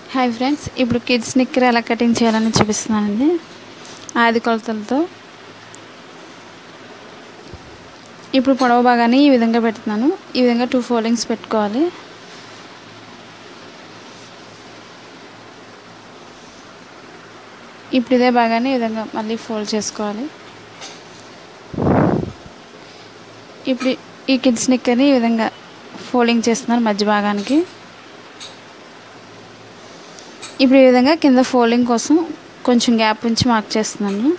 Hi friends ఇప్పుడు kids knicker ఎలా cutting చేయాలని చూపిస్తున్నానండి ఆది కొలతలతో ఇప్పుడు పొడవు భాగాన్ని ఈ విధంగా పెడుతున్నాను ఈ విధంగా టూ ఫోల్డింగ్స్ పెట్టుకోవాలి ఇప్పుడు ఇదే భాగాన్ని ఈ విధంగా మళ్ళీ ఫోల్డ్ చేసుకోవాలి ఇప్పుడు ఈ కిడ్స్ నిక్కర్ని ఈ విధంగా ఫోల్డింగ్ చేస్తున్నాను మధ్య భాగానికి ఇప్పుడు ఈ విధంగా కింద ఫోల్డింగ్ కోసం కొంచెం గ్యాప్ ఉంచి మార్క్ చేస్తున్నాను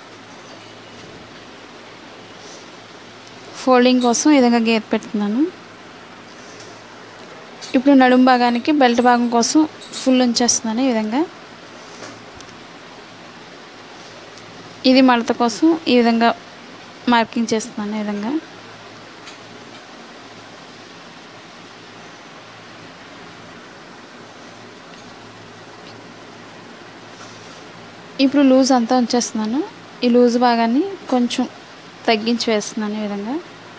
ఫోల్డింగ్ కోసం ఈ విధంగా గీత పెడుతున్నాను ఇప్పుడు నడుము భాగానికి బెల్ట్ భాగం కోసం ఫుల్ ఉంచేస్తున్నాను ఈ విధంగా ఇది మడత కోసం ఈ విధంగా మార్కింగ్ చేస్తున్నాను ఈ విధంగా ఇప్పుడు లూజ్ అంతా ఉంచేస్తున్నాను ఈ లూజ్ భాగాన్ని కొంచెం తగ్గించి వేస్తున్నాను ఈ విధంగా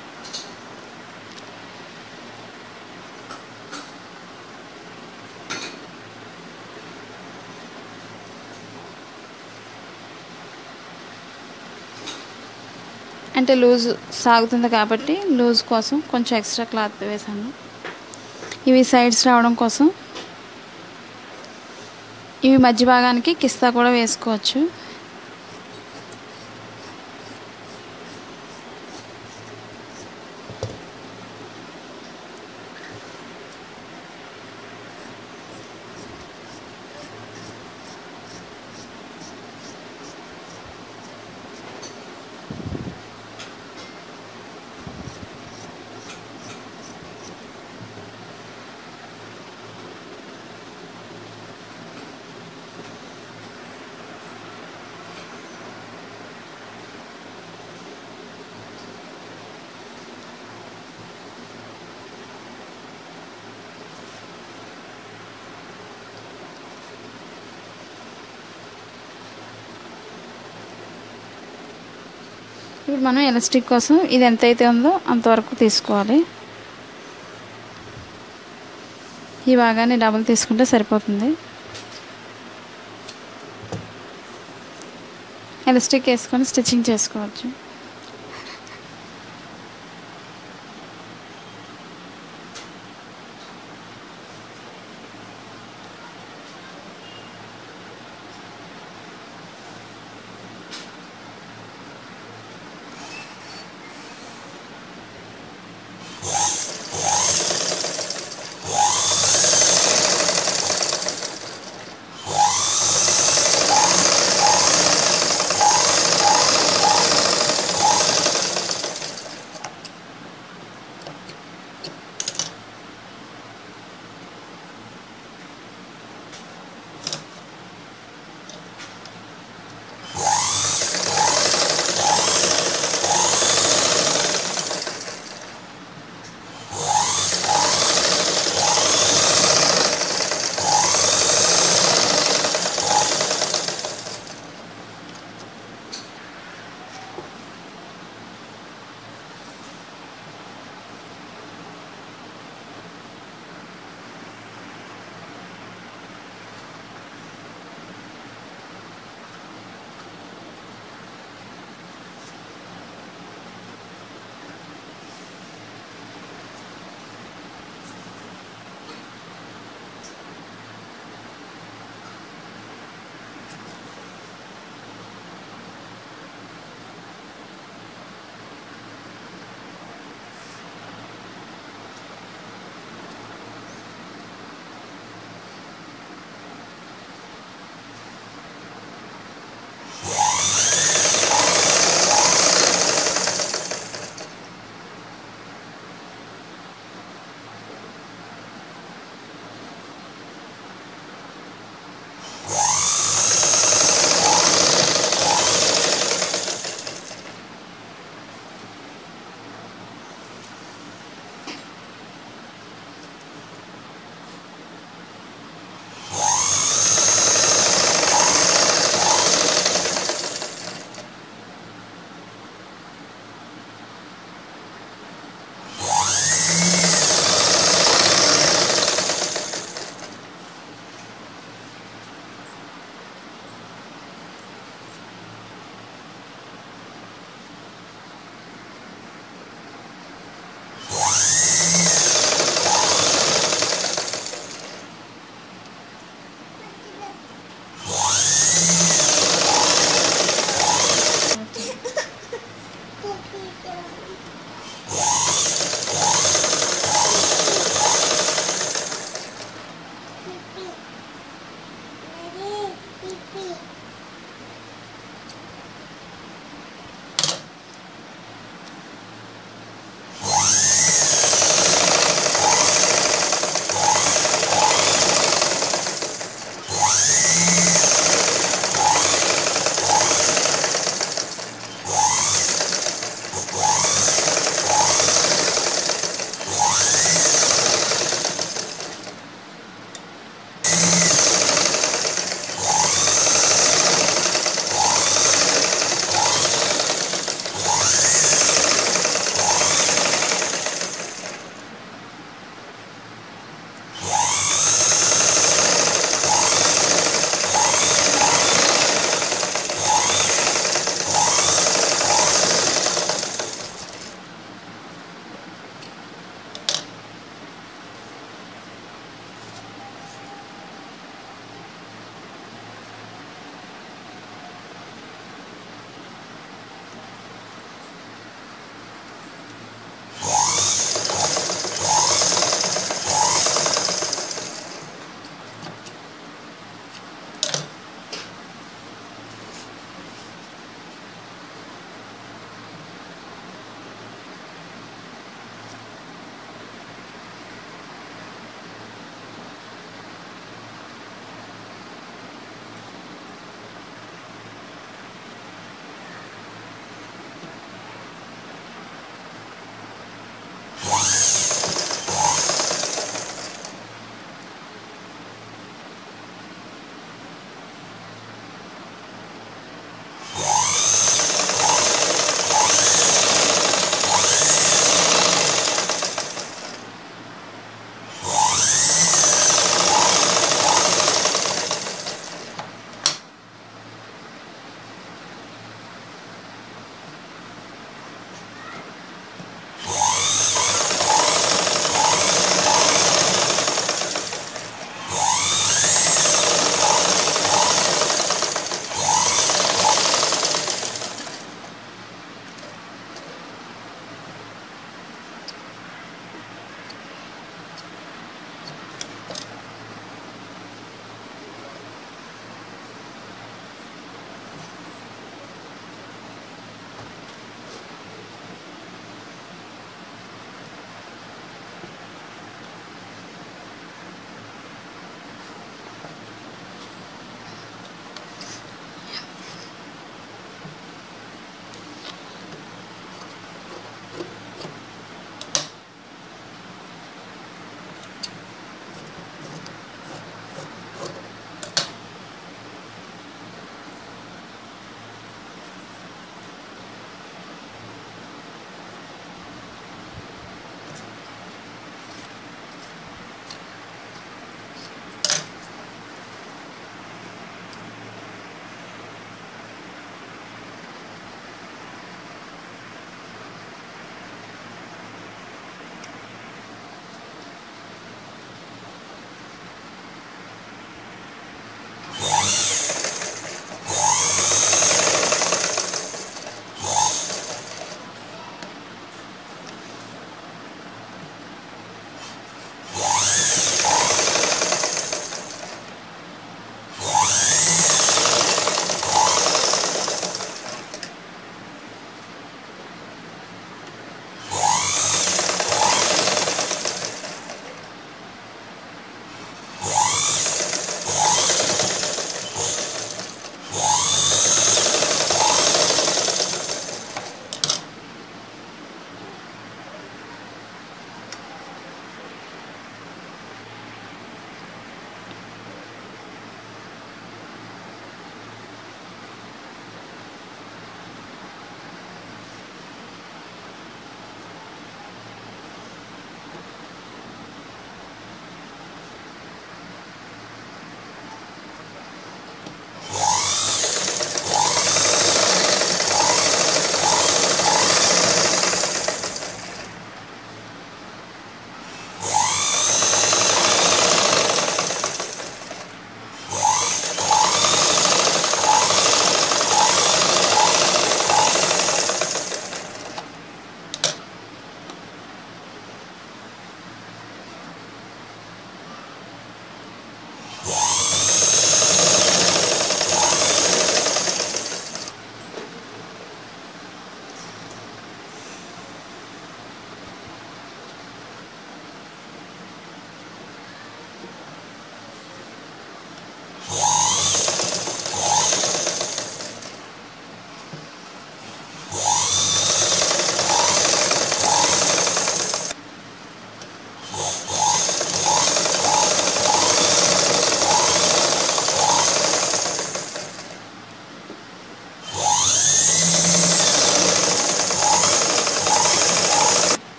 అంటే లూజ్ సాగుతుంది కాబట్టి లూజ్ కోసం కొంచెం ఎక్స్ట్రా క్లాత్ వేసాను ఇవి సైడ్స్ రావడం కోసం ఇవి మధ్య భాగానికి కిస్తా కూడా వేసుకోవచ్చు ఇప్పుడు మనం ఎలాస్టిక్ కోసం ఇది ఎంత అయితే ఉందో అంతవరకు తీసుకోవాలి ఈ భాగాన్ని డబుల్ తీసుకుంటే సరిపోతుంది ఎలాస్టిక్ వేసుకొని స్టిచ్చింగ్ చేసుకోవచ్చు పిప్పి. అది పిప్పి.